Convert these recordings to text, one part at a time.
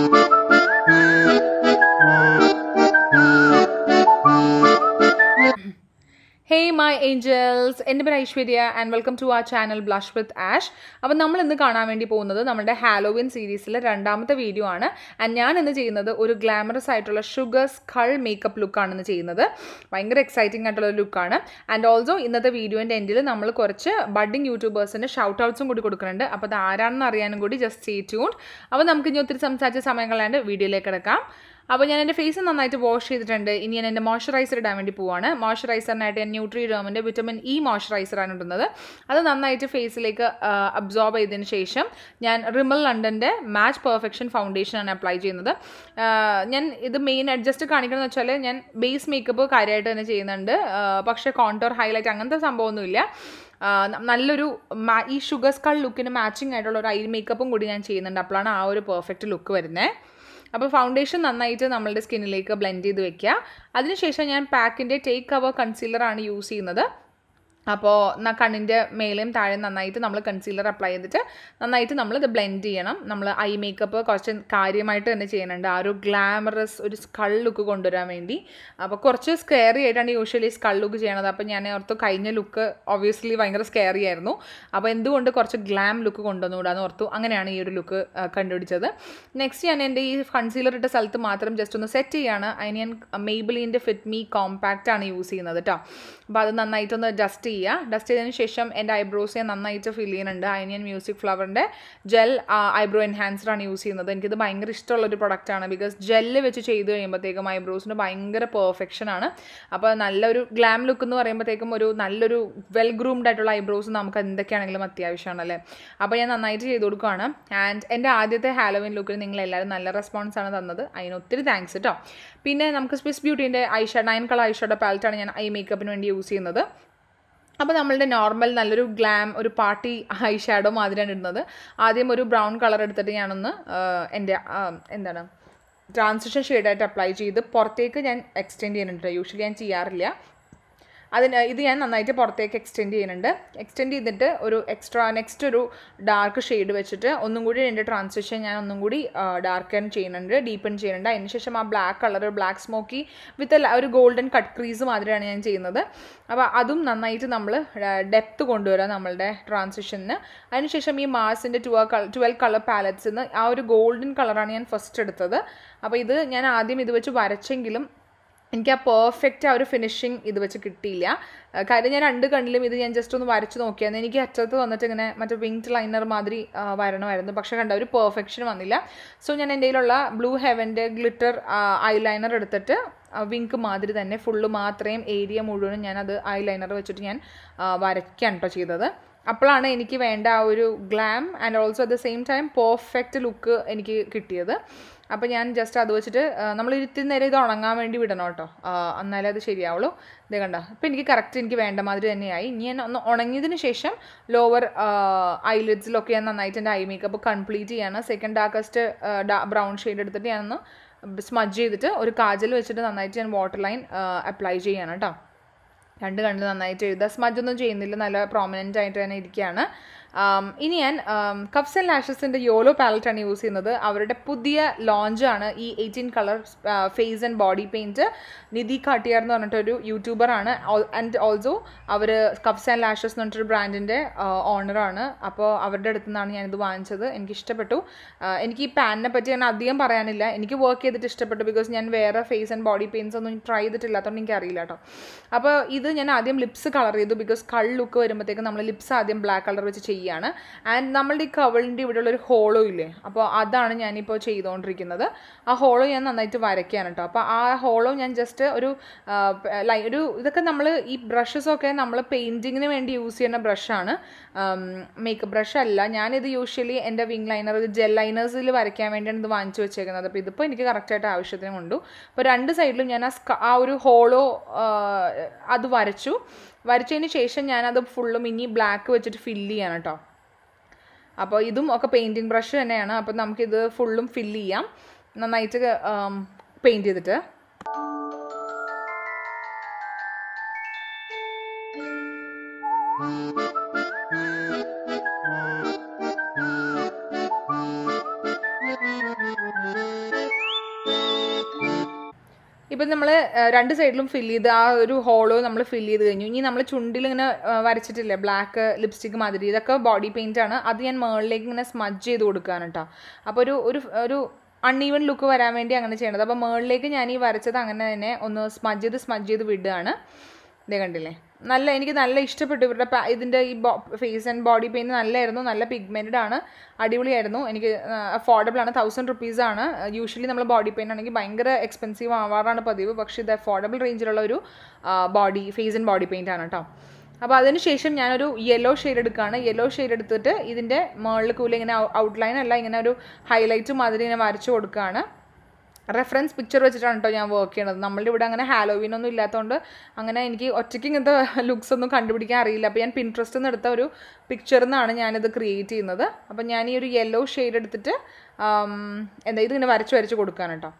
hey my angels എൻ്റെ പേര് Aishwarya and welcome to ആ ചാനൽ ബ്ലഷ് വിത്ത് ആഷ് അപ്പം നമ്മൾ ഇന്ന് കാണാൻ വേണ്ടി പോകുന്നത് നമ്മുടെ ഹാലോവിൻ സീരീസിലെ രണ്ടാമത്തെ വീഡിയോ ആണ് ആൻഡ് ഞാൻ ഇന്ന് ചെയ്യുന്നത് ഒരു ഗ്ലാമറസ് ആയിട്ടുള്ള ഷുഗർ സ്കൾ മേക്കപ്പ് ലുക്കാണ് ഇന്ന് ചെയ്യുന്നത് ഭയങ്കര എക്സൈറ്റിംഗ് ആയിട്ടുള്ള ഒരു ലുക്കാണ് ആൻഡ് ഓൾസോ ഇന്നത്തെ വീഡിയോൻ്റെ എൻഡിൽ നമ്മൾ കുറച്ച് ബഡ്ഡിങ് യൂട്യൂബേഴ്സിന് ഷൗട്ട് ഔട്ട്സും കൂടി കൊടുക്കുന്നുണ്ട് അപ്പോൾ അത് ആരാണെന്ന് അറിയാനും കൂടി ജസ്റ്റ് സ്റ്റേ ട്യൂൺഡ് അപ്പോൾ നമുക്ക് ഇനി ഒത്തിരി സംസാരിച്ച സമയം കളയാണ്ട് വീഡിയോയിലേക്ക് കിടക്കാം അപ്പോൾ ഞാൻ എൻ്റെ ഫേസ് നന്നായിട്ട് വാഷ് ചെയ്തിട്ടുണ്ട് ഇനി ഞാൻ എൻ്റെ മോയ്സ്ചറൈസർ ഇടാൻ വേണ്ടി പോവാണ് മോയ്സ്ചറൈസറിനായിട്ട് ഞാൻ ന്യൂട്രി ഡേമിൻ്റെ വിറ്റമിൻ ഇ മോയ്സ്ചറൈസറാണ് ഇടുന്നത് അത് നന്നായിട്ട് ഫേസിലേക്ക് അബ്സോർബ് ചെയ്തതിന് ശേഷം ഞാൻ റിമൽ ലണ്ടൻ്റെ മാച്ച് പെർഫെക്ഷൻ ഫൗണ്ടേഷനാണ് അപ്ലൈ ചെയ്യുന്നത് ഞാൻ ഇത് മെയിൻ അഡ്ജസ്റ്റ് കാണിക്കണമെന്ന് വെച്ചാൽ ഞാൻ ബേസ് മേക്കപ്പ് കാര്യമായിട്ട് തന്നെ ചെയ്യുന്നുണ്ട് പക്ഷേ കോണ്ടോർ ഹൈലൈറ്റ് അങ്ങനത്തെ സംഭവമൊന്നുമില്ല നല്ലൊരു ഈ ഷുഗർ സ്കൾ ലുക്കിന് മാച്ചിങ് ആയിട്ടുള്ള ഒരു ഐ മേക്കപ്പും കൂടി ഞാൻ ചെയ്യുന്നുണ്ട് അപ്പോഴാണ് ആ ഒരു പെർഫെക്റ്റ് ലുക്ക് വരുന്നത് അപ്പോൾ ഫൗണ്ടേഷൻ നന്നായിട്ട് നമ്മളുടെ സ്കിന്നിലേക്ക് ബ്ലെൻഡ് ചെയ്ത് വെക്കുക അതിനുശേഷം ഞാൻ പാക്കിൻ്റെ ടേക്ക് കവർ കൺസീലറാണ് യൂസ് ചെയ്യുന്നത് അപ്പോൾ കണ്ണിൻ്റെ മേലെയും താഴെ നന്നായിട്ട് നമ്മൾ കൺസീലർ അപ്ലൈ ചെയ്തിട്ട് നന്നായിട്ട് നമ്മൾ ഇത് ബ്ലെൻഡ് ചെയ്യണം നമ്മൾ ഐ മേക്കപ്പ് കുറച്ച് കാര്യമായിട്ട് തന്നെ ചെയ്യുന്നുണ്ട് ആ ഒരു ഗ്ലാമറസ് ഒരു സ്കൾ ലുക്ക് കൊണ്ടുവരാൻ വേണ്ടി അപ്പോൾ കുറച്ച് സ്കെയറി ആയിട്ടാണ് യൂഷ്വലി സ്കൾ ലുക്ക് ചെയ്യണത് അപ്പോൾ ഞാൻ ഓർത്ത് കഴിഞ്ഞ ലുക്ക് ഒബ്വിയസ്ലി ഭയങ്കര സ്കെയറി ആയിരുന്നു അപ്പോൾ എന്തുകൊണ്ട് കുറച്ച് ഗ്ലാം ലുക്ക് കൊണ്ടുവന്നുകൂടാന്ന് ഓർത്തു അങ്ങനെയാണ് ഈ ഒരു ലുക്ക് കണ്ടുപിടിച്ചത് നെക്സ്റ്റ് ഞാൻ എൻ്റെ ഈ കൺസീലർ ഇട്ട സ്ഥലത്ത് മാത്രം ജസ്റ്റ് ഒന്ന് സെറ്റ് ചെയ്യാണ് അതിന് ഞാൻ മെയ്ബിലിൻ്റെ ഫിറ്റ് മീ കോമ്പാക്റ്റ് ആണ് യൂസ് ചെയ്യുന്നത് കേട്ടോ അപ്പോൾ അത് നന്നായിട്ടൊന്ന് ഡസ്റ്റ് ചെയ്യുക ഡസ്റ്റ് ചെയ്തതിന് ശേഷം എൻ്റെ ഐബ്രോസ് ഞാൻ നന്നായിട്ട് ഫിൽ ചെയ്യുന്നുണ്ട് അതിന് ഞാൻ മ്യൂസിക് ഫ്ലവറിൻ്റെ ജെൽ ഐബ്രോ എൻഹാൻസറാണ് യൂസ് ചെയ്യുന്നത് എനിക്കിത് ഭയങ്കര ഇഷ്ടമുള്ളൊരു പ്രൊഡക്റ്റാണ് ബിക്കോസ് ജെല്ല് വെച്ച് ചെയ്ത് കഴിയുമ്പോഴത്തേക്കും ഐബ്രോസിന് ഭയങ്കര പെർഫെക്ഷൻ ആണ് അപ്പോൾ നല്ലൊരു ഗ്ലാം ലുക്ക് എന്ന് പറയുമ്പോഴത്തേക്കും ഒരു നല്ലൊരു വെൽ ഗ്രൂംഡ് ആയിട്ടുള്ള ഐബ്രോസ് നമുക്ക് എന്തൊക്കെയാണെങ്കിലും അത്യാവശ്യമാണല്ലേ അപ്പോൾ ഞാൻ നന്നായിട്ട് ചെയ്ത് കൊടുക്കുകയാണ് ആൻഡ് എൻ്റെ ആദ്യത്തെ ഹാലോവിൻ ലുക്കിൽ നിങ്ങൾ എല്ലാവരും നല്ല റെസ്പോൺസ് ആണ് തന്നത് അതിന് ഒത്തിരി താങ്ക്സ് കേട്ടോ പിന്നെ നമുക്ക് സ്വിസ് ബ്യൂട്ടീൻ്റെ ഐഷ നയൻ കളർ ഐഷയുടെ പാലറ്റാണ് ഞാൻ ഐ മേക്കപ്പിന് വേണ്ടി യൂസ് ചെയ്യുന്നത് അപ്പോൾ നമ്മളുടെ നോർമൽ നല്ലൊരു ഗ്ലാം ഒരു പാർട്ടി ഐ ഷാഡോ മാതിരിയാണ് ഇടുന്നത് ആദ്യം ഒരു ബ്രൗൺ കളർ എടുത്തിട്ട് ഞാനൊന്ന് എൻ്റെ എന്താണ് ട്രാൻസിഷൻ ഷെയ്ഡായിട്ട് അപ്ലൈ ചെയ്ത് പുറത്തേക്ക് ഞാൻ എക്സ്റ്റെൻഡ് ചെയ്യുന്നുണ്ട് യൂഷ്വലി ഞാൻ ചെയ്യാറില്ല അതിന് ഇത് ഞാൻ നന്നായിട്ട് പുറത്തേക്ക് എക്സ്റ്റെൻഡ് ചെയ്യുന്നുണ്ട് എക്സ്റ്റെൻഡ് ചെയ്തിട്ട് ഒരു എക്സ്ട്രാ നെക്സ്റ്റ് ഒരു ഡാർക്ക് ഷെയ്ഡ് വെച്ചിട്ട് ഒന്നും കൂടി എൻ്റെ ട്രാൻസിഷൻ ഞാൻ ഒന്നും കൂടി ഡാർക്കൻ ചെയ്യുന്നുണ്ട് ഡീപ്പൺ ചെയ്യുന്നുണ്ട് അതിന് ശേഷം ആ black colour black smoky with ഒരു ഗോൾഡൻ കട്ട് ക്രീസ് മാതിരിയാണ് ഞാൻ ചെയ്യുന്നത് അപ്പോൾ അതും നന്നായിട്ട് നമ്മൾ ഡെപ്ത്ത് കൊണ്ടുവരാം നമ്മളുടെ ട്രാൻസിഷന് അതിനുശേഷം ഈ മാസിൻ്റെ ട്വൽവ് കളർ ട്വൽവ് കളർ പാലറ്റ്സിൽ നിന്ന് ആ ഒരു ഗോൾഡൻ കളറാണ് ഞാൻ ഫസ്റ്റ് എടുത്തത് അപ്പോൾ ഇത് ഞാൻ ആദ്യം ഇത് വെച്ച് വരച്ചെങ്കിലും എനിക്ക് ആ പെർഫെക്റ്റ് ആ ഒരു ഫിനിഷിങ് ഇത് വെച്ച് കിട്ടിയില്ല കാര്യം ഞാൻ രണ്ട് കണ്ണിലും ഇത് ഞാൻ ജസ്റ്റ് ഒന്ന് വരച്ച് നോക്കിയായിരുന്നു എനിക്ക് അറ്റത്ത് വന്നിട്ട് ഇങ്ങനെ മറ്റേ വിങ്ഡ് ലൈനർ മാതിരി വരണമായിരുന്നു പക്ഷേ കണ്ട ഒരു പെർഫെക്ഷൻ വന്നില്ല സോ ഞാൻ എൻ്റെ കയ്യിലുള്ള ബ്ലൂ ഹെവൻ്റെ ഗ്ലിറ്റർ ഐ ലൈനർ എടുത്തിട്ട് വിങ്ക് മാതിരി തന്നെ ഫുള്ള് മാത്രയും ഏരിയ മുഴുവനും ഞാൻ അത് ഐ ലൈനർ വെച്ചിട്ട് ഞാൻ വരയ്ക്കാൻ കേട്ടോ ചെയ്തത് അപ്പോഴാണ് എനിക്ക് വേണ്ട ആ ഒരു glam and also at the same time perfect look എനിക്ക് കിട്ടിയത് അപ്പോൾ ഞാൻ ജസ്റ്റ് അത് വെച്ചിട്ട് നമ്മൾ ഇരുത്തി നേരം ഇത് ഉണങ്ങാൻ വേണ്ടി വിടണം കേട്ടോ എന്നാലേ അത് ശരിയാവുള്ളൂ ഇത് കണ്ട അപ്പോൾ എനിക്ക് കറക്റ്റ് എനിക്ക് വേണ്ട മാതിരി തന്നെയായി ഇനി ഞാൻ ഒന്ന് ഉണങ്ങിയതിന് ശേഷം ലോവർ ഐലിഡ്സിലൊക്കെ ഞാൻ നന്നായിട്ട് എൻ്റെ ഐ മേക്കപ്പ് കംപ്ലീറ്റ് ചെയ്യാണ് സെക്കൻഡ് ഡാർക്കസ്റ്റ് ബ്രൗൺ ഷെയ്ഡ് എടുത്തിട്ട് ഞാനൊന്ന് സ്മജ് ചെയ്തിട്ട് ഒരു കാജൽ വെച്ചിട്ട് നന്നായിട്ട് ഞാൻ വാട്ടർ ലൈൻ അപ്ലൈ ചെയ്യാണ് കേട്ടോ രണ്ട് കണ്ണിൽ നന്നായിട്ട് എഴുതുക സ്മജ് ഒന്നും ചെയ്യുന്നില്ല നല്ല പ്രോമിനൻ്റ് ആയിട്ട് തന്നെ ഇരിക്കുകയാണ് ഇനി ഞാൻ കപ്സ് ആൻഡ് ലാഷസിൻ്റെ യോലോ പാലറ്റാണ് യൂസ് ചെയ്യുന്നത് അവരുടെ പുതിയ ലോഞ്ചാണ് ഈ eighteen colour face and body paint Nidhi Katiyar എന്ന് പറഞ്ഞിട്ടൊരു യൂട്യൂബറാണ് ആൻഡ് ഓൾസോ അവർ കപ്സ് ആൻഡ് ലാഷസ് എന്ന് പറഞ്ഞിട്ടൊരു ബ്രാൻഡിൻ്റെ ഓണറാണ് അപ്പോൾ അവരുടെ അടുത്തു നിന്നാണ് ഞാനിത് വാങ്ങിച്ചത് എനിക്ക് ഇഷ്ടപ്പെട്ടു എനിക്ക് ഈ പാനിനെ പറ്റി ഞാൻ അധികം പറയാനില്ല എനിക്ക് വർക്ക് ചെയ്തിട്ട് ഇഷ്ടപ്പെട്ടു ബിക്കോസ് ഞാൻ വേറെ ഫേസ് ആൻഡ് ബോഡി പെയിൻസ് ഒന്നും ട്രൈ ചെയ്തിട്ടില്ലാത്തതുകൊണ്ട് എനിക്ക് അറിയില്ല കേട്ടോ അപ്പോൾ ഇത് ഞാൻ ആദ്യം ലിപ്സ് കളർ ചെയ്തു ബിക്കോസ് കൾ ലുക്ക് വരുമ്പോഴത്തേക്ക് നമ്മൾ ലിപ്സ് ആദ്യം ബ്ലാക്ക് കളർ വെച്ച് ചെയ്യും ചെയ്യാണ് ആൻഡ് നമ്മളുടെ ഈ കവളിൻ്റെ ഇവിടെയുള്ള ഒരു ഹോളോ ഇല്ലേ അപ്പോൾ അതാണ് ഞാനിപ്പോൾ ചെയ്തുകൊണ്ടിരിക്കുന്നത് ആ ഹോളോ ഞാൻ നന്നായിട്ട് വരയ്ക്കുകയാണ് കേട്ടോ അപ്പോൾ ആ ഹോളോ ഞാൻ ജസ്റ്റ് ഒരു ലൈ ഒരു ഇതൊക്കെ നമ്മൾ ഈ ബ്രഷസൊക്കെ നമ്മൾ പെയിൻറ്റിങ്ങിന് വേണ്ടി യൂസ് ചെയ്യുന്ന ബ്രഷാണ് മേക്കപ്പ് ബ്രഷ് അല്ല ഞാനിത് യൂഷ്വലി എൻ്റെ വിങ് ലൈനർ ജെൽ ലൈനേഴ്സിൽ വരയ്ക്കാൻ വേണ്ടിയാണ് ഇത് വാങ്ങിച്ചു വെച്ചേക്കുന്നത് അപ്പോൾ ഇതിപ്പോൾ എനിക്ക് കറക്റ്റായിട്ട് ആവശ്യത്തിന് കൊണ്ടു അപ്പോൾ രണ്ട് സൈഡിലും ഞാൻ ആ ആ ഒരു ഹോളോ അത് വരച്ചു വരച്ചതിന് ശേഷം ഞാനത് ഫുള്ളും ഇനി ബ്ലാക്ക് വെച്ചിട്ട് ഫില്ല് ചെയ്യാണ് കേട്ടോ അപ്പോൾ ഇതും ഒക്കെ പെയിൻറ്റിങ് ബ്രഷ് തന്നെയാണ് അപ്പോൾ നമുക്കിത് ഫുള്ളും ഫില്ല് ചെയ്യാം നന്നായിട്ട് പെയിൻറ്റ് ചെയ്തിട്ട് ഇപ്പം നമ്മൾ രണ്ട് സൈഡിലും ഫില്ല് ചെയ്ത് ആ ഒരു ഹോളോ നമ്മൾ ഫില്ല് ചെയ്ത് കഴിഞ്ഞു ഇനി നമ്മൾ ചുണ്ടിൽ ഇങ്ങനെ ആ, വരച്ചിട്ടില്ലേ ബ്ലാക്ക് ലിപ്സ്റ്റിക് മാതിരി ഇതൊക്കെ ബോഡി പെയിൻ്റ് ആണ് അത് ഞാൻ മുകളിലേക്ക് ഇങ്ങനെ സ്മജ് ചെയ്ത് കൊടുക്കുകയാണ് കേട്ടോ അപ്പോൾ ഒരു ഒരു ഒരു അൺഈവൻ ലുക്ക് വരാൻ വേണ്ടി അങ്ങനെ ചെയ്യണത് അപ്പോൾ മുകളിലേക്ക് ഞാൻ ഈ വരച്ചത് അങ്ങനെ തന്നെ ഒന്ന് സ്മജ് ചെയ്ത് സ്മജ് ചെയ്ത് വിടുകയാണ് ഇതേ കണ്ടില്ലേ നല്ല എനിക്ക് നല്ല ഇഷ്ടപ്പെട്ടു ഇവരുടെ പാ- ഇതിൻ്റെ ഈ ഫേസ് ആൻഡ് ബോഡി പെയിൻറ് നല്ലതായിരുന്നു നല്ല പിഗ്മെൻറ്റഡ് ആണ് അടിപൊളിയായിരുന്നു എനിക്ക് അഫോർഡബിൾ ആണ് തൗസൻഡ് റുപ്പീസ് ആണ് യൂഷ്വലി നമ്മൾ ബോഡി പെയിൻ ആണെങ്കിൽ ഭയങ്കര എക്സ്പെൻസീവ് ആവാറാണ് പതിവ് പക്ഷേ ഇത് അഫോർഡബിൾ റേഞ്ചിലുള്ള ഒരു body face and body paint ആണ് കേട്ടോ അപ്പോൾ അതിന് ശേഷം ഞാനൊരു യെല്ലോ ഷെയ്ഡ് എടുക്കുകയാണ് യെല്ലോ ഷെയ്ഡ് എടുത്തിട്ട് ഇതിൻ്റെ മുകളിൽ കൂല ഇങ്ങനെ ഔട്ട്ലൈൻ അല്ല ഇങ്ങനെ ഒരു ഹൈലൈറ്റ് മാതിരി ഇങ്ങനെ വരച്ചു കൊടുക്കുകയാണ് റെഫറൻസ് പിക്ചർ വെച്ചിട്ടാണ് കേട്ടോ ഞാൻ വർക്ക് ചെയ്യണത് നമ്മളുടെ ഇവിടെ അങ്ങനെ ഹാലോവിൻ ഒന്നും ഇല്ലാത്തതുകൊണ്ട് അങ്ങനെ എനിക്ക് ഒറ്റയ്ക്ക് ഇങ്ങനത്തെ ലുക്സ് ഒന്നും കണ്ടുപിടിക്കാൻ അറിയില്ല അപ്പോൾ ഞാൻ പിൻട്രസ്റ്റിൽ നിന്ന് എടുത്ത ഒരു പിക്ചറിൽ നിന്നാണ് ഞാനിത് ക്രിയേറ്റ് ചെയ്യുന്നത് അപ്പോൾ ഞാൻ ഈ ഒരു യെല്ലോ ഷെയ്ഡ് എടുത്തിട്ട് ആം, എന്താ ഇതിങ്ങനെ വരച്ച് വരച്ച് കൊടുക്കുകയാണ് കേട്ടോ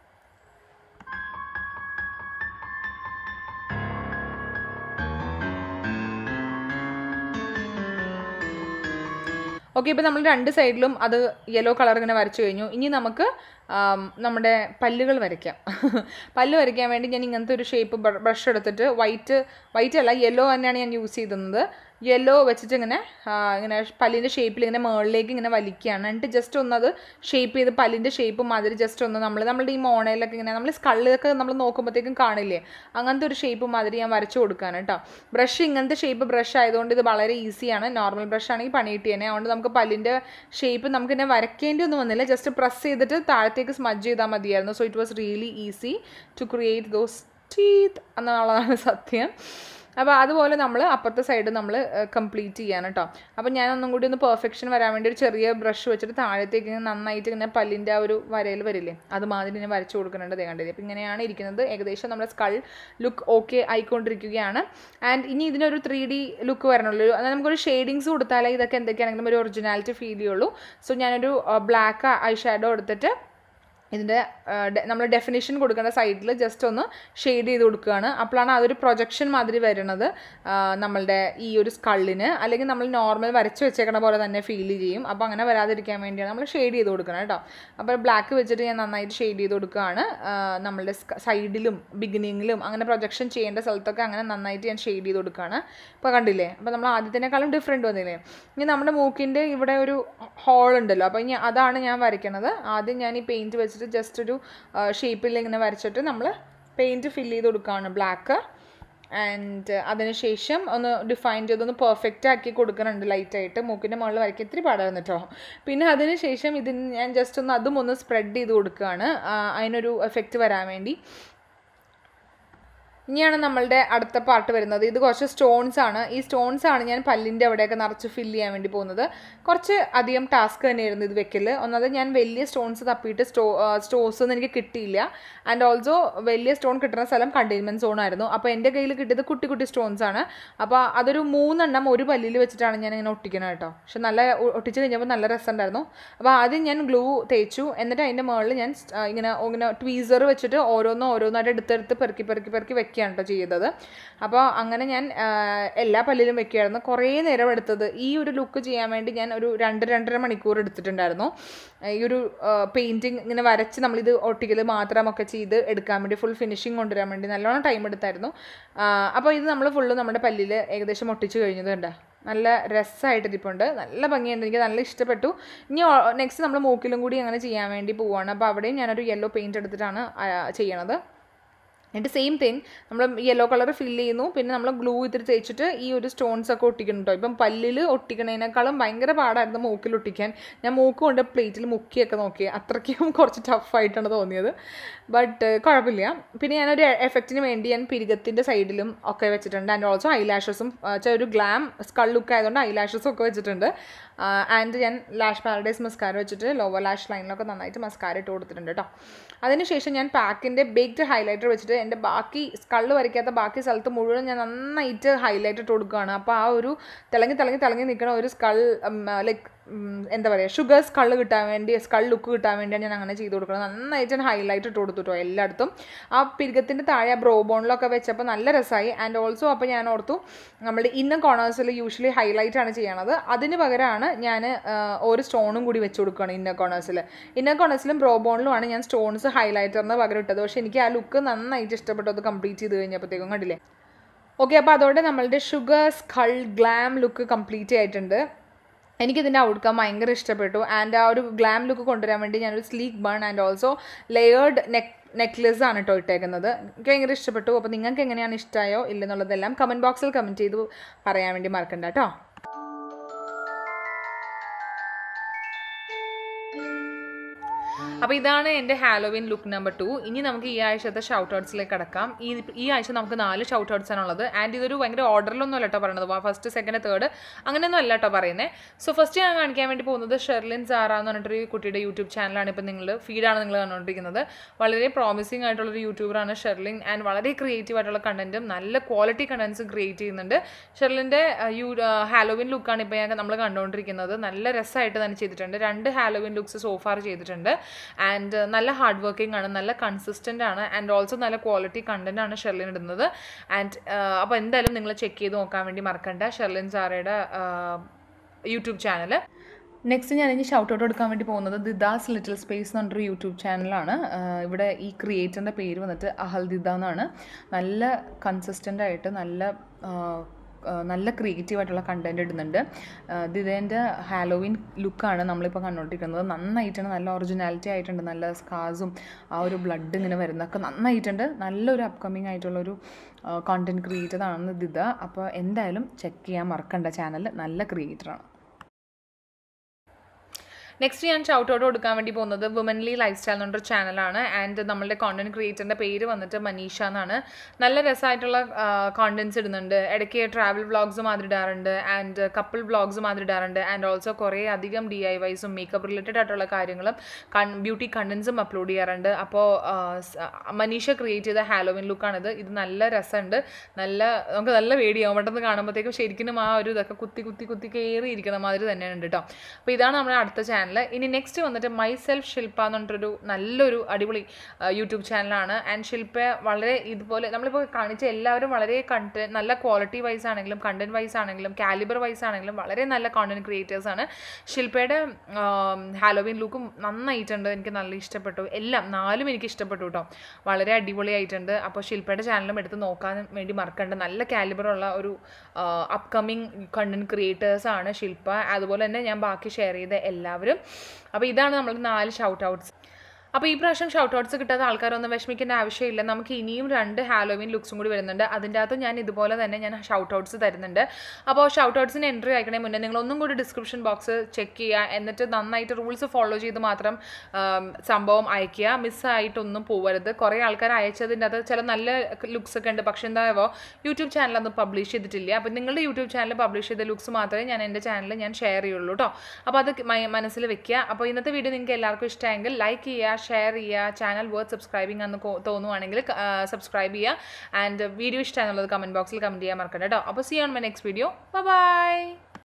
ഓക്കെ ഇപ്പോൾ നമ്മൾ രണ്ട് സൈഡിലും അത് യെല്ലോ കളർ ഇങ്ങനെ വരച്ചു കഴിഞ്ഞു ഇനി നമുക്ക് ആം, നമ്മുടെ പല്ലുകൾ വരയ്ക്കാം പല്ല് വരയ്ക്കാൻ വേണ്ടി ഞാൻ ഇങ്ങനത്തെ ഒരു ഷേപ്പ് ബ്രഷ് എടുത്തിട്ട് വൈറ്റ് വൈറ്റ് അല്ല യെല്ലോ തന്നെയാണ് ഞാൻ യൂസ് ചെയ്തിരുന്നത് യെല്ലോ വെച്ചിട്ട് ഇങ്ങനെ ആ, ഇങ്ങനെ പല്ലിൻ്റെ ഷേപ്പിൽ ഇങ്ങനെ മുകളിലേക്ക് ഇങ്ങനെ വലിക്കുകയാണ് എന്നിട്ട് ജസ്റ്റ് ഒന്ന് അത് ഷേപ്പ് ചെയ്ത് പല്ലിൻ്റെ ഷേപ്പ് മാതിരി ജസ്റ്റ് ഒന്ന് നമ്മൾ നമ്മുടെ ഈ മോണയിലൊക്കെ ഇങ്ങനെ നമ്മൾ സ്കള്ളിലൊക്കെ നമ്മൾ നോക്കുമ്പോഴത്തേക്കും കാണില്ലേ അങ്ങനത്തെ ഒരു ഷേപ്പ് മാതിരി ഞാൻ വരച്ചു കൊടുക്കുകയാണ് കേട്ടോ ബ്രഷ് ഇങ്ങനത്തെ ഷേപ്പ് ബ്രഷ് ആയതുകൊണ്ട് ഇത് വളരെ ഈസിയാണ് നോർമൽ ബ്രഷ് ആണെങ്കിൽ പണി കിട്ടിയേനെ അതുകൊണ്ട് നമുക്ക് പല്ലിൻ്റെ ഷേപ്പ് നമുക്ക് ഇങ്ങനെ വരയ്ക്കേണ്ടി ഒന്നും വന്നില്ല ജസ്റ്റ് പ്രസ് ചെയ്തിട്ട് താഴത്തേക്ക് സ്മജ് ചെയ്താൽ മതിയായിരുന്നു so it was really easy to create those teeth എന്നുള്ളതാണ് സത്യം അപ്പോൾ അതുപോലെ നമ്മൾ അപ്പുറത്തെ സൈഡ് നമ്മൾ കംപ്ലീറ്റ് ചെയ്യാൻ കേട്ടോ അപ്പോൾ ഞാൻ ഒന്നും കൂടി ഒന്ന് പെർഫെക്ഷൻ വരാൻ വേണ്ടി ഒരു ചെറിയ ബ്രഷ് വെച്ചിട്ട് താഴത്തേക്ക് ഇങ്ങനെ നന്നായിട്ട് ഇങ്ങനെ പല്ലിൻ്റെ ആ ഒരു വരയിൽ വരില്ലേ അത് മാതിരി ഇങ്ങനെ വരച്ച് കൊടുക്കുന്നുണ്ട് ദേ കണ്ടില്ലേ അപ്പോൾ ഇങ്ങനെയാണ് ഇരിക്കുന്നത് ഏകദേശം നമ്മുടെ സ്കൾ ലുക്ക് ഓക്കെ ആയിക്കൊണ്ടിരിക്കുകയാണ് ആൻഡ് ഇനി ഇതിനൊരു ത്രീ ഡി ലുക്ക് വരണുള്ളൂ അതായത് നമുക്കൊരു ഷെയ്ഡിങ്സ് കൊടുത്താലേ ഇതൊക്കെ എന്തൊക്കെയാണെങ്കിലും ഒരു ഒറിജിനാലിറ്റി ഫീൽ ചെയ്യുള്ളൂ സോ ഞാനൊരു ബ്ലാക്ക് ഐ ഷാഡോ എടുത്തിട്ട് ഇതിൻ്റെ നമ്മൾ ഡെഫിനിഷൻ കൊടുക്കേണ്ട സൈഡിൽ ജസ്റ്റ് ഒന്ന് ഷെയ്ഡ് ചെയ്ത് കൊടുക്കുകയാണ് അപ്പോഴാണ് അതൊരു പ്രൊജക്ഷൻ മാതിരി വരുന്നത് ആ, നമ്മളുടെ ഈ ഒരു സ്കള്ളിന് അല്ലെങ്കിൽ നമ്മൾ നോർമൽ വരച്ച് വെച്ചേക്കണ പോലെ തന്നെ ഫീൽ ചെയ്യും അപ്പോൾ അങ്ങനെ വരാതിരിക്കാൻ വേണ്ടിയാണ് നമ്മൾ ഷെയ്ഡ് ചെയ്ത് കൊടുക്കണം കേട്ടോ അപ്പോൾ ബ്ലാക്ക് വെച്ചിട്ട് ഞാൻ നന്നായിട്ട് ഷെയ്ഡ് ചെയ്ത് കൊടുക്കുകയാണ് ആ, നമ്മളുടെ സൈഡിലും ബിഗിനിങ്ങിലും അങ്ങനെ പ്രൊജക്ഷൻ ചെയ്യേണ്ട സ്ഥലത്തൊക്കെ അങ്ങനെ നന്നായിട്ട് ഞാൻ ഷെയ്ഡ് ചെയ്ത് കൊടുക്കുകയാണ് ഇപ്പോൾ കണ്ടില്ലേ അപ്പോൾ നമ്മൾ ആദ്യത്തിനേക്കാളും ഡിഫറെൻറ്റ് വന്നില്ലേ ഇനി നമ്മുടെ മൂക്കിൻ്റെ ഇവിടെ ഒരു ഹോൾ ഉണ്ടല്ലോ അപ്പോൾ ഇനി അതാണ് ഞാൻ വരയ്ക്കുന്നത് ആദ്യം ഞാൻ ഈ പെയിൻറ്റ് വെച്ചിട്ട് ജസ്റ്റ് ഒരു ഷേപ്പിൽ ഇങ്ങനെ വരച്ചിട്ട് നമ്മൾ പെയിൻറ്റ് ഫില്ല് ചെയ്ത് കൊടുക്കുകയാണ് ബ്ലാക്ക് ആൻഡ് അതിനുശേഷം ഒന്ന് ഡിഫൈൻ ചെയ്തൊന്ന് പെർഫെക്റ്റ് ആക്കി കൊടുക്കുന്നുണ്ട് ലൈറ്റായിട്ട് മൂക്കിൻ്റെ മുകളിൽ വരയ്ക്കാൻ ഇത്തിരി പാടായിരുന്നു കേട്ടോ പിന്നെ അതിനുശേഷം ഇതിന് ഞാൻ ജസ്റ്റ് ഒന്ന് അതും ഒന്ന് സ്പ്രെഡ് ചെയ്ത് കൊടുക്കുകയാണ് ആ, അതിനൊരു എഫക്റ്റ് വരാൻ വേണ്ടി ഇനിയാണ് നമ്മളുടെ അടുത്ത പാർട്ട് വരുന്നത് ഇത് കുറച്ച് സ്റ്റോൺസ് ആണ് ഈ സ്റ്റോൺസ് ആണ് ഞാൻ പല്ലിൻ്റെ അവിടെയൊക്കെ നിറച്ച് ഫില്ല് ചെയ്യാൻ വേണ്ടി പോകുന്നത് കുറച്ച് അധികം ടാസ്ക് തന്നെയായിരുന്നു ഇത് വെക്കൽ ഒന്നത് ഞാൻ വലിയ സ്റ്റോൺസ് തപ്പിയിട്ട് സ്റ്റോ സ്റ്റോഴ്സ് ഒന്നും എനിക്ക് കിട്ടിയില്ല ആൻഡ് ഓൾസോ വലിയ സ്റ്റോൺ കിട്ടുന്ന സ്ഥലം കണ്ടെയ്ൻമെൻറ്റ് സോൺ ആയിരുന്നു അപ്പോൾ എൻ്റെ കയ്യിൽ കിട്ടിയത് കുട്ടി കുട്ടി സ്റ്റോൺസ് ആണ് അപ്പോൾ അതൊരു മൂന്നെണ്ണം ഒരു പല്ലിൽ വെച്ചിട്ടാണ് ഞാൻ ഇങ്ങനെ ഒട്ടിക്കുന്നത് കേട്ടോ പക്ഷെ നല്ല ഒ- ഒട്ടിച്ച് കഴിഞ്ഞപ്പോൾ നല്ല രസമുണ്ടായിരുന്നു അപ്പോൾ ആദ്യം ഞാൻ ഗ്ലൂ തേച്ചു എന്നിട്ട് അതിൻ്റെ മുകളിൽ ഞാൻ സ്റ്റ്- ആ, ഇങ്ങനെ ഇങ്ങനെ ട്വീസർ വെച്ചിട്ട് ഓരോന്നും ഓരോന്നായിട്ട് എടുത്തെടുത്ത് പെറുക്കി പെറുക്കി പെറുക്കി വെക്കുകയാണ് കേട്ടോ ചെയ്തത് അപ്പോൾ അങ്ങനെ ഞാൻ ആ, എല്ലാ പല്ലിലും വെക്കുകയായിരുന്നു കുറേ നേരം എടുത്തത് ഈ ഒരു ലുക്ക് ചെയ്യാൻ വേണ്ടി ഞാൻ ഒരു രണ്ട് രണ്ടര മണിക്കൂർ എടുത്തിട്ടുണ്ടായിരുന്നു ഈ ഒരു പെയിൻറ്റിങ് ഇങ്ങനെ വരച്ച് നമ്മളിത് ഒട്ടിക്കൽ മാത്രമൊക്കെ ചെയ്ത് എടുക്കാൻ വേണ്ടി ഫുൾ ഫിനിഷിങ് കൊണ്ടുവരാൻ വേണ്ടി നല്ലോണം ടൈം എടുത്തായിരുന്നു ആ, അപ്പോൾ ഇത് നമ്മൾ ഫുള്ള് നമ്മുടെ പല്ലിൽ ഏകദേശം ഒട്ടിച്ച് കഴിഞ്ഞത് കണ്ടോ നല്ല രസമായിട്ട് ഇരിപ്പുണ്ട് നല്ല ഭംഗിയുണ്ട് എനിക്ക് നല്ല ഇഷ്ടപ്പെട്ടു ഇനി നെക്സ്റ്റ് നമ്മൾ മൂക്കിലും കൂടി അങ്ങനെ ചെയ്യാൻ വേണ്ടി പോവുകയാണ് അപ്പോൾ അവിടെയും ഞാനൊരു യെല്ലോ പെയിൻറ്റ് എടുത്തിട്ടാണ് ആ, ചെയ്യണത് എന്നിട്ട് സെയിം തിങ് നമ്മൾ യെല്ലോ കളർ ഫില്ല് ചെയ്യുന്നു പിന്നെ നമ്മൾ ഗ്ലൂ ഇതിൽ തേച്ചിട്ട് ഈ ഒരു സ്റ്റോൺസ് ഒക്കെ ഒട്ടിക്കണം കേട്ടോ ഇപ്പം പല്ലിൽ ഒട്ടിക്കണതിനേക്കാളും ഭയങ്കര പാടായിരുന്നു മൂക്കിൽ ഒട്ടിക്കാൻ ഞാൻ മൂക്ക് കൊണ്ട് പ്ലേറ്റിൽ മുക്കിയൊക്കെ നോക്കി അത്രയ്ക്കും കുറച്ച് ടഫായിട്ടാണ് തോന്നിയത് ബട്ട് കുഴപ്പമില്ല പിന്നെ ഞാനൊരു എഫക്റ്റിന് വേണ്ടി ഞാൻ പിരികത്തിൻ്റെ സൈഡിലും ഒക്കെ വെച്ചിട്ടുണ്ട് ആൻഡ് ഓൾസോ ഐലാഷസും ഒരു ഗ്ലാം സ്കൾ ലുക്ക് ആയതുകൊണ്ട് ഐലാഷസും ഒക്കെ വെച്ചിട്ടുണ്ട് ആൻഡ് ഞാൻ ലാഷ് പാരഡൈസ് മസ്കാര വെച്ചിട്ട് ലോവർ ലാഷ് ലൈനിലൊക്കെ നന്നായിട്ട് മസ്കാര ഇട്ട് കൊടുത്തിട്ടുണ്ട് കേട്ടോ അതിനുശേഷം ഞാൻ പാക്കിൻ്റെ ബേക്ക്ഡ് ഹൈലൈറ്റർ വെച്ചിട്ട് എൻ്റെ ബാക്കി സ്കള് വരയ്ക്കാത്ത ബാക്കി സ്ഥലത്ത് മുഴുവൻ ഞാൻ നന്നായിട്ട് ഹൈലൈറ്റ് ഇട്ട് കൊടുക്കുകയാണ് അപ്പോൾ ആ ഒരു തിളങ്ങി തിളങ്ങി തിളങ്ങി നിൽക്കുന്ന ഒരു സ്കൾ ലൈക്ക് ഉം, എന്താ പറയുക ഷുഗർ സ്കൾ കിട്ടാൻ വേണ്ടി സ്കൾ ലുക്ക് കിട്ടാൻ വേണ്ടിയാണ് ഞാൻ അങ്ങനെ ചെയ്ത് കൊടുക്കുന്നത് നന്നായിട്ട് ഞാൻ ഹൈലൈറ്റ് ഇട്ട് കൊടുത്തു കേട്ടോ എല്ലായിടത്തും ആ പിരികത്തിൻ്റെ താഴെ ആ ബ്രോ ബോണിലൊക്കെ വെച്ചപ്പോൾ നല്ല രസമായി ആൻഡ് ഓൾസോ അപ്പോൾ ഞാൻ ഓർത്തു നമ്മുടെ ഇന്നർ കോർണേഴ്സിൽ യൂഷ്വലി ഹൈലൈറ്റ് ആണ് ചെയ്യണത് അതിന് പകരമാണ് ഞാൻ ഒരു സ്റ്റോണും കൂടി വെച്ച് കൊടുക്കുകയാണ് ഇന്നർ കോർണേഴ്സിൽ ഇന്നർ കോർണേഴ്സിലും ബ്രോ ബോണിലുമാണ് ഞാൻ സ്റ്റോൺസ് ഹൈലൈറ്ററിന് പകരം ഇട്ടത് പക്ഷേ എനിക്ക് ആ ലുക്ക് നന്നായിട്ട് ഇഷ്ടപ്പെട്ടു അത് കംപ്ലീറ്റ് ചെയ്ത് കഴിഞ്ഞപ്പോഴത്തേക്കും കണ്ടില്ലേ ഓക്കെ അപ്പോൾ അതോടെ നമ്മളുടെ sugar skull glam look complete ആയിട്ടുണ്ട് എനിക്കിതിൻ്റെ ഔട്ട്കം ഭയങ്കര ഇഷ്ടപ്പെട്ടു ആൻഡ് ആ ഒരു ഗ്ലാം ലുക്ക് കൊണ്ടുവരാൻ വേണ്ടി ഞാനൊരു sleek bun and also layered neck necklace ആണ് കേട്ടോ ഇട്ടേക്കുന്നത് എനിക്ക് ഭയങ്കര ഇഷ്ടപ്പെട്ടു അപ്പോൾ നിങ്ങൾക്ക് എങ്ങനെയാണ് ഇഷ്ടമായോ ഇല്ലെന്നുള്ളതെല്ലാം കമൻറ്റ് ബോക്സിൽ കമൻറ്റ് ചെയ്ത് പറയാൻ വേണ്ടി മറക്കണ്ട കേട്ടോ അപ്പോൾ ഇതാണ് എൻ്റെ ഹാലോവിൻ ലുക്ക് നമ്പർ ടു ഇനി നമുക്ക് ഈ ആഴ്ചത്തെ ഷൗട്ട് ഔട്ട്സിലേക്ക് കടക്കാം ഈ ഈ ആഴ്ച നമുക്ക് നാല് ഷൗട്ട് ഔട്ട്സ് ആണുള്ളത് ആൻഡ് ഇതൊരു ഭയങ്കര ഓർഡറിലൊന്നും അല്ല കേട്ടോ പറയുന്നത് ഫസ്റ്റ് സെക്കൻഡ് തേർഡ് അങ്ങനെയൊന്നും അല്ല കേട്ടോ പറയുന്നത് സോ ഫസ്റ്റ് ഞാൻ കാണിക്കാൻ വേണ്ടി പോകുന്നത് ഷെർലിൻ സാറ എന്ന് പറഞ്ഞിട്ടൊരു കുട്ടിയുടെ യൂട്യൂബ് ചാനലാണ് ഇപ്പോൾ നിങ്ങൾ ഫീഡാണ് നിങ്ങൾ കണ്ടുകൊണ്ടിരിക്കുന്നത് വളരെ പ്രോമിസിങ് ആയിട്ടുള്ളൊരു യൂട്യൂബറാണ് ഷെർലിൻ ആൻഡ് വളരെ ക്രിയേറ്റീവ് ആയിട്ടുള്ള കണ്ടന്റും നല്ല ക്വാളിറ്റി കണ്ടന്റ്സും ക്രിയേറ്റ് ചെയ്യുന്നുണ്ട് ഷെർലിൻ്റെ യൂ ഹാലോവിൻ ലുക്കാണ് ഇപ്പോൾ ഞാൻ നമ്മൾ കണ്ടുകൊണ്ടിരിക്കുന്നത് നല്ല രസമായിട്ട് തന്നെ ചെയ്തിട്ടുണ്ട് രണ്ട് ഹാലോവിൻ ലുക്സ് സോഫാർ ചെയ്തിട്ടുണ്ട് ആൻഡ് നല്ല ഹാർഡ് വർക്കിംഗ് ആണ് നല്ല കൺസിസ്റ്റൻ്റ് ആണ് ആൻഡ് ഓൾസോ നല്ല ക്വാളിറ്റി കണ്ടന്റ് ആണ് ഷെർലിൻ ഇടുന്നത് ആൻഡ് അപ്പോൾ എന്തായാലും നിങ്ങൾ ചെക്ക് ചെയ്ത് നോക്കാൻ വേണ്ടി മറക്കണ്ട ഷെർലിൻ സാറയുടെ യൂട്യൂബ് ചാനൽ നെക്സ്റ്റ് ഞാൻ ഇനി ഷൗട്ട് ഔട്ട് കൊടുക്കാൻ വേണ്ടി പോകുന്നത് ദിദാസ് ലിറ്റിൽ സ്പേസ് എന്ന് പറഞ്ഞൊരു യൂട്യൂബ് ചാനലാണ് ആഹ് ഇവിടെ ഈ ക്രിയേറ്ററിൻ്റെ പേര് വന്നിട്ട് അഹൽ ദിദ എന്നാണ് നല്ല കൺസിസ്റ്റൻ്റ് ആയിട്ട് നല്ല ആഹ് ആഹ് നല്ല ക്രിയേറ്റീവ് ആയിട്ടുള്ള കണ്ടൻറ് ഇടുന്നുണ്ട് ആഹ് ദിദേൻ്റെ ഹാലോവിൻ ലുക്കാണ് നമ്മളിപ്പോൾ കണ്ടുകൊണ്ടിരിക്കുന്നത് നന്നായിട്ടുണ്ട് നല്ല ഒറിജിനാലിറ്റി ആയിട്ടുണ്ട് നല്ല സ്കാസും ആ ഒരു ബ്ലഡ് ഇങ്ങനെ വരുന്നതൊക്കെ നന്നായിട്ടുണ്ട് നല്ലൊരു അപ്കമിങ് ആയിട്ടുള്ളൊരു കോണ്ടൻറ് ക്രിയേറ്റർ ആണെന്ന് ദിദ അപ്പോൾ എന്തായാലും ചെക്ക് ചെയ്യാൻ മറക്കണ്ട ചാനൽ നല്ല ക്രിയേറ്ററാണ് നെക്സ്റ്റ് ഞാൻ ഷൗട്ട് ഔട്ട് കൊടുക്കാൻ വേണ്ടി പോകുന്നത് വുമൻലി ലൈഫ് സ്റ്റൈൽ എന്ന് പറഞ്ഞൊരു ചാനലാണ് ആൻഡ് നമ്മളുടെ കോണ്ടന്റ് ക്രിയേറ്ററിൻ്റെ പേര് വന്നിട്ട് മനീഷ എന്നാണ് നല്ല രസമായിട്ടുള്ള കോണ്ടന്റ്സ് ഇടുന്നുണ്ട് ഇടയ്ക്ക് ട്രാവൽ വ്ളോഗ്സ് മാതിരി ഇടാറുണ്ട് ആൻഡ് കപ്പിൾ വ്ളോഗ്സ് മാതിരി ഇടാറുണ്ട് ആൻഡ് ഓൾസോ കുറേ അധികം ഡി ഐ വൈസും മേക്കപ്പ് റിലേറ്റഡ് ആയിട്ടുള്ള കാര്യങ്ങളും കൺ ബ്യൂട്ടി കണ്ടൻസും അപ്ലോഡ് ചെയ്യാറുണ്ട് അപ്പോൾ മനീഷ ക്രിയേറ്റ് ചെയ്ത ഹാലോവിൻ ലുക്കാണിത് ഇത് നല്ല രസമുണ്ട് നല്ല നമുക്ക് നല്ല പേടിയാവും പെട്ടെന്ന് കാണുമ്പോഴത്തേക്കും ശരിക്കും ആ ഒരു ഇതൊക്കെ കുത്തി കുത്തി കുത്തി കയറി ഇരിക്കുന്ന മാതിരി തന്നെയാണ് ഉണ്ട് കേട്ടോ അപ്പോൾ ഇതാണ് നമ്മുടെ അടുത്ത ചാനൽ ഇനി നെക്സ്റ്റ് വന്നിട്ട് മൈ സെൽഫ് ശില്പ എന്ന് പറഞ്ഞിട്ടൊരു നല്ലൊരു അടിപൊളി യൂട്യൂബ് ചാനലാണ് ആൻഡ് ശില്പ വളരെ ഇതുപോലെ നമ്മളിപ്പോൾ കാണിച്ച എല്ലാവരും വളരെ കണ്ട നല്ല ക്വാളിറ്റി വൈസ് ആണെങ്കിലും കണ്ടന്റ് വൈസ് ആണെങ്കിലും കാലിബർ വൈസ് ആണെങ്കിലും വളരെ നല്ല കോണ്ടന്റ് ക്രിയേറ്റേഴ്സ് ആണ് ശില്പയുടെ ഹാലോവിൻ ലുക്കും നന്നായിട്ടുണ്ട് എനിക്ക് നല്ല ഇഷ്ടപ്പെട്ടു എല്ലാം നാലും എനിക്ക് ഇഷ്ടപ്പെട്ടു കേട്ടോ വളരെ അടിപൊളിയായിട്ടുണ്ട് അപ്പോൾ ശില്പയുടെ ചാനലും എടുത്ത് നോക്കാൻ വേണ്ടി മറക്കണ്ട നല്ല കാലിബറുള്ള ഒരു അപ്കമിങ് കണ്ടന്റ് ക്രിയേറ്റേഴ്സ് ആണ് ശില്പ അതുപോലെ തന്നെ ഞാൻ ബാക്കി ഷെയർ ചെയ്ത എല്ലാവരും അപ്പോൾ ഇതാണ് നമ്മൾ നാല് ഷൗട്ട് ഔട്ട്സ് അപ്പോൾ ഈ പ്രാവശ്യം ഷൗട്ട് ഔട്ട്സ് കിട്ടാത്ത ആൾക്കാരൊന്നും വിഷമിക്കേണ്ട ആവശ്യമില്ല നമുക്ക് ഇനിയും രണ്ട് ഹാലോവിൻ ലുക്സും കൂടി വരുന്നുണ്ട് അതിൻ്റെ അകത്ത് ഞാൻ ഇതുപോലെ തന്നെ ഞാൻ ഷൗട്ട് ഔട്ട്സ് തരുന്നുണ്ട് അപ്പോൾ ഷൗട്ട് ഔട്ട്സിന് എൻട്രി അയക്കണേ മുന്നേ നിങ്ങൾ ഒന്നും കൂടി ഡിസ്ക്രിപ്ഷൻ ബോക്സ് ചെക്ക് ചെയ്യുക എന്നിട്ട് നന്നായിട്ട് റൂൾസ് ഫോളോ ചെയ്ത് മാത്രം ആം, സംഭവം അയക്കുക മിസ്സായിട്ടൊന്നും പോവരുത് കുറേ ആൾക്കാർ അയച്ചതിൻ്റെ അത് ചില നല്ല ലുക്സ് ഒക്കെ ഉണ്ട് പക്ഷേ എന്താവോ യൂട്യൂബ് ചാനൽ അന്ന് പബ്ലിഷ് ചെയ്തിട്ടില്ല അപ്പോൾ നിങ്ങളുടെ യൂട്യൂബ് ചാനൽ പബ്ലിഷ് ചെയ്ത ലുക്സ് മാത്രമേ ഞാൻ എൻ്റെ ചാനലിൽ ഞാൻ ഷെയർ ചെയ്യുള്ളൂ കേട്ടോ അപ്പോൾ അത് മ- മനസ്സിൽ വെക്കുക അപ്പോൾ ഇന്നത്തെ വീഡിയോ നിങ്ങൾക്ക് എല്ലാവർക്കും ഇഷ്ടമെങ്കിൽ ലൈക്ക് ചെയ്യുക ഷെയർ ചെയ്യുക ചാനൽ വേർഡ് സബ്സ്ക്രൈബിംഗ് എന്ന് കോ- തോന്നുവാണെങ്കിൽ സബ്സ്ക്രൈബ് ചെയ്യുക ആൻഡ് വീഡിയോ ഇഷ്ടമാണെന്നുള്ളത് കമൻറ്റ് ബോക്സിൽ കമൻറ്റ് ചെയ്യാൻ മറക്കണ്ട കേട്ടോ അപ്പോൾ see on my next video by